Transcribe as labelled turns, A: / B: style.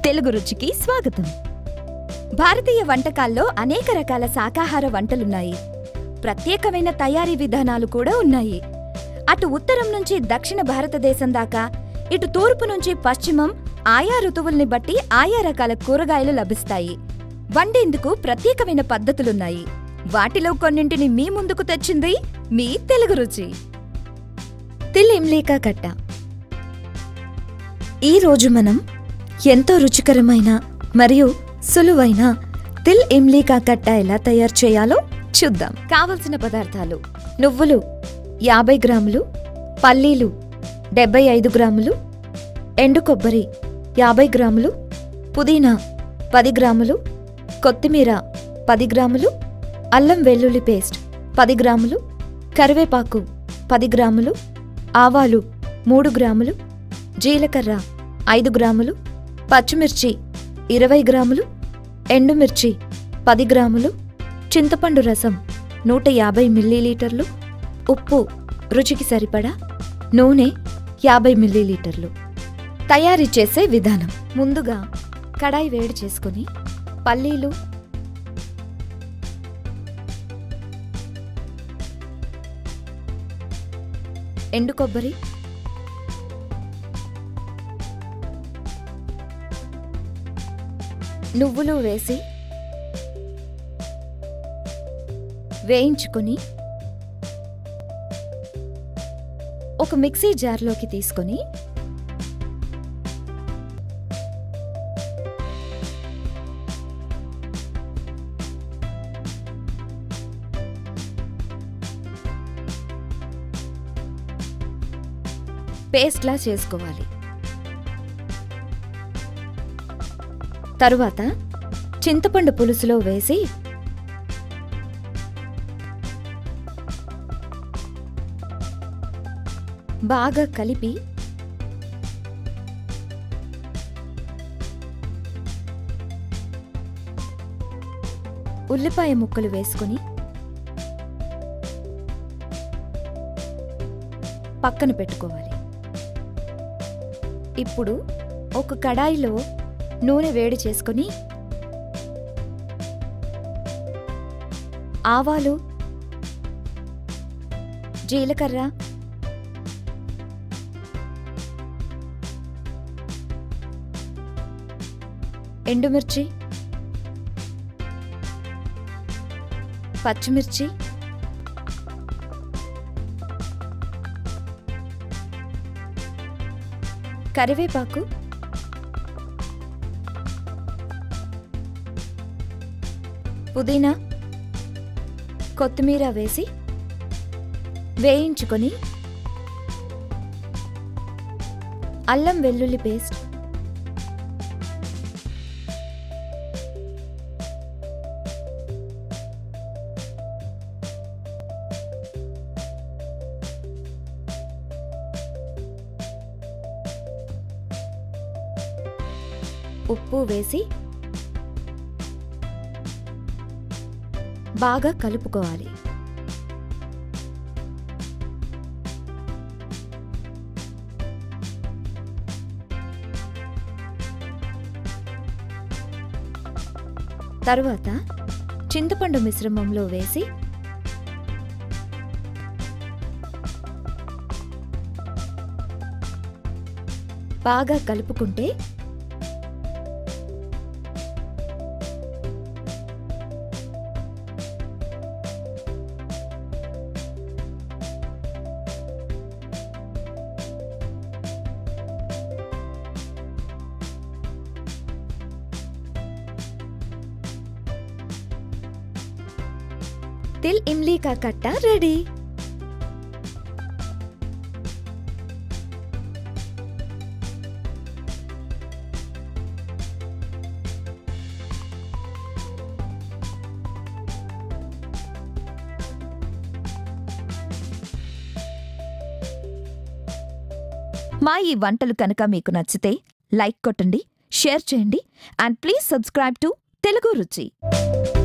A: తెలుగు రుచికి స్వాగతం భారతీయ వంటకాల్లో అనేక రకాల శాకాహార వంటలున్నాయి ప్రత్యేకమైన తయారీ విధానాలు కూడా ఉన్నాయి అటు ఉత్తరం నుంచి దక్షిణ భారతదేశం దాకా ఇటు తూర్పు నుంచి పశ్చిమం ఆయా ఋతువుల్ని బట్టి ఆయా రకాల కూరగాయలు లభిస్తాయి వండేందుకు ప్రత్యేకమైన పద్ధతులున్నాయి వాటిలో కొన్నింటిని మీ ముందుకు తెచ్చింది మీ తెలుగు రుచి తిల్ ఇమ్లీకా కట్ట ఈ రోజు మనం ఎంతో రుచికరమైన మరియు సులువైన తిల్ ఇమ్లీకా కట్ట ఎలా తయారు చేయాలో చూద్దాం కావలసిన పదార్థాలు నువ్వులు యాభై గ్రాములు పల్లీలు డెబ్బై ఐదు గ్రాములు ఎండు కొబ్బరి యాభై గ్రాములు పుదీనా పది గ్రాములు కొత్తిమీర పది గ్రాములు అల్లం వెల్లుల్లి పేస్ట్ పది గ్రాములు కరివేపాకు పది గ్రాములు ఆవాలు మూడు గ్రాములు జీలకర్ర ఐదు గ్రాములు పచ్చిమిర్చి ఇరవై గ్రాములు ఎండుమిర్చి పది గ్రాములు చింతపండు రసం నూట యాభై మిల్లీలీటర్లు ఉప్పు రుచికి సరిపడా నూనె యాభై మిల్లీలీటర్లు తయారీ చేసే విధానం ముందుగా కడాయి వేడి చేసుకుని పల్లీలు ఎండు కొబ్బరి నువ్వులు వేసి వేయించుకుని ఒక మిక్సీ జార్లోకి తీసుకొని పేస్ట్లా చేసుకోవాలి తరువాత చింతపండు పులుసులో వేసి బాగా కలిపి ఉల్లిపాయ ముక్కలు వేసుకొని పక్కన పెట్టుకోవాలి ఇప్పుడు ఒక కడాయిలో నూనె వేడి చేసుకొని ఆవాలు జీలకర్ర ఎండుమిర్చి పచ్చిమిర్చి కరివేపాకు పుదీనా కొత్తిమీర వేసి వేయించుకొని అల్లం వెల్లుల్లి పేస్ట్ ఉప్పు వేసి బాగా కలుపుకోవాలి తరువాత చింతపండు మిశ్రమంలో వేసి బాగా కలుపుకుంటే తిల్ ఇమ్లీ కా కట్ట రెడీ మా ఈ వంటలు కనుక మీకు నచ్చితే లైక్ కొట్టండి షేర్ చేయండి and please subscribe to Telugu రుచి